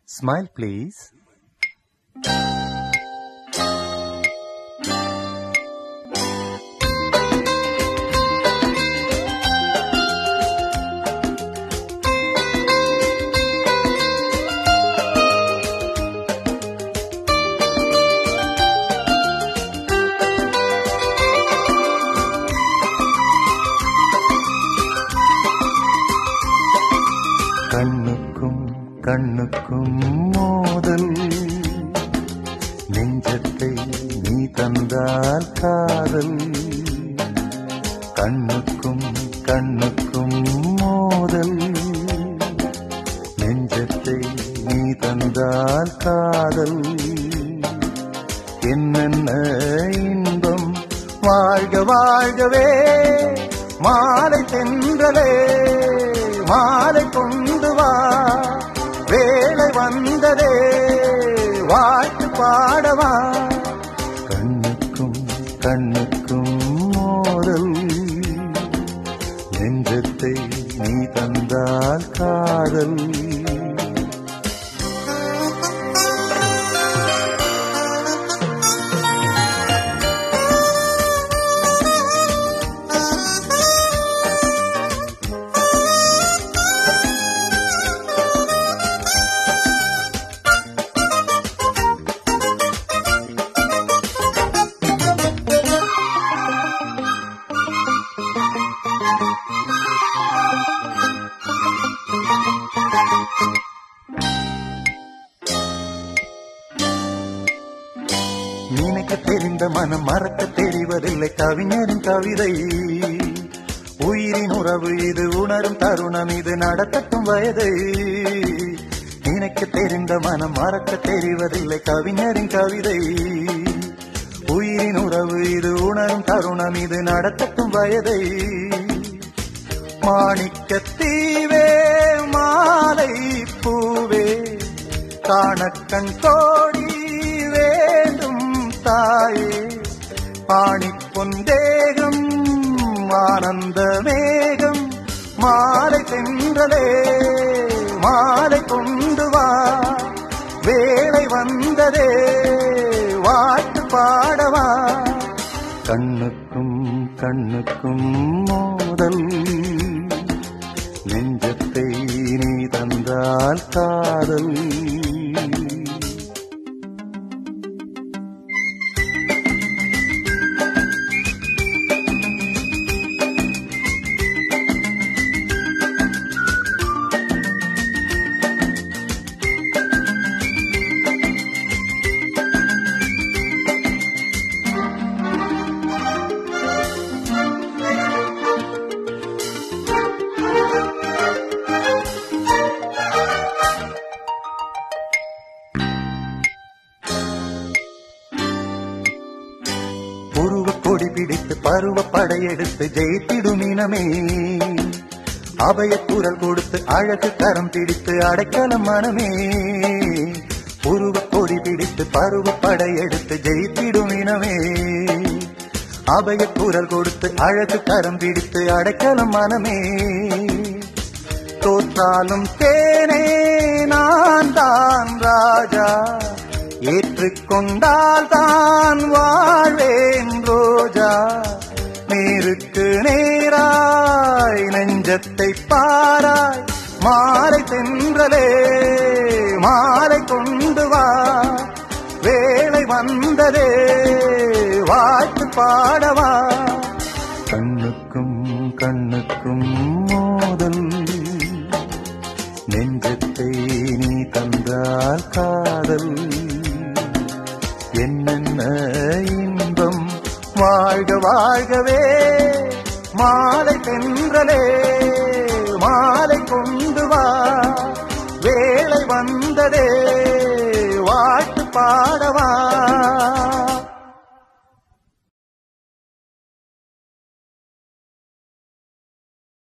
Smile, please. கண்ணுக்கும் கண்ணுக்கும் மோதல் நெஞ்சத்தை நீ தந்தால் காதல் கண்ணுக்கும் கண்ணுக்கும் மோதல் நெஞ்சத்தை நீ தந்தால் காதல் என்னென்ன இன்பம் வாழ்க வாழ்கவே மாலை தென்றலே மாலை கொண்டு வா வேலை வந்ததே வாழ்த்து பாடவா கண்ணுக்கும் கண்ணுக்கும் மோதல் நெஞ்சத்தை நீ தந்தால் காதல் நினைக்க தெரிந்த மனம் மறக்க தெரிவதில்லை கவிஞரின் கவிதை உயிரின் உறவு இது உணரும் தருணம் இது நடத்தட்டும் வயதை நினைக்க தெரிந்த மனம் மறக்க தெரிவதில்லை கவிஞரின் கவிதை உயிரின் உறவு இது உணரும் தருணம் இது நடத்தட்டும் வயதை மாணிக்க தீவே மாலை பூவே காணக்கண் கோடி வேண்டும் தாயே பாணிப்பொன் தேகம் ஆனந்த மேகம் மாலை தென்றலே மாலை கொண்டு வா வேலை வந்ததே வாழ்த்து பாடவா கண்ணுக்கும் கண்ணுக்கும் மோதல் நெஞ்சத்தை நீ தந்தால் காதல் உருவ கொடி பிடித்து பருவ படையெடுத்து ஜெயித்திடும் இனமே அபய குரல் கொடுத்து அழகு கரம் பிடித்து அடைக்கலம் மனமே உருவ கொடி பிடித்து பருவ படையெடுத்து ஜெயித்திடும் இனமே அபய குரல் கொடுத்து அழகு கரம் பிடித்து அடைக்கலம் மனமே தோற்றாலும் தேனே நான் தான் ராஜா ஏற்றுக்கொண்டால் தான் வாழ்வேன் ரோஜா நேருக்கு நேராய் நெஞ்சத்தை பாராய் மாலை தென்றலே மாலை கொண்டு வா வேலை வந்ததே வாழ்த்து பாடவா கண்ணுக்கும் கண்ணுக்கும் மோதல் நெஞ்சத்தை நீ தந்தால் காதல் என்னென்ன இன்பம் வாழ்க வாழ்கவே மாலை தென்றலே மாலை கொண்டு வா வேலை வந்ததே வாழ்த்து பாடவா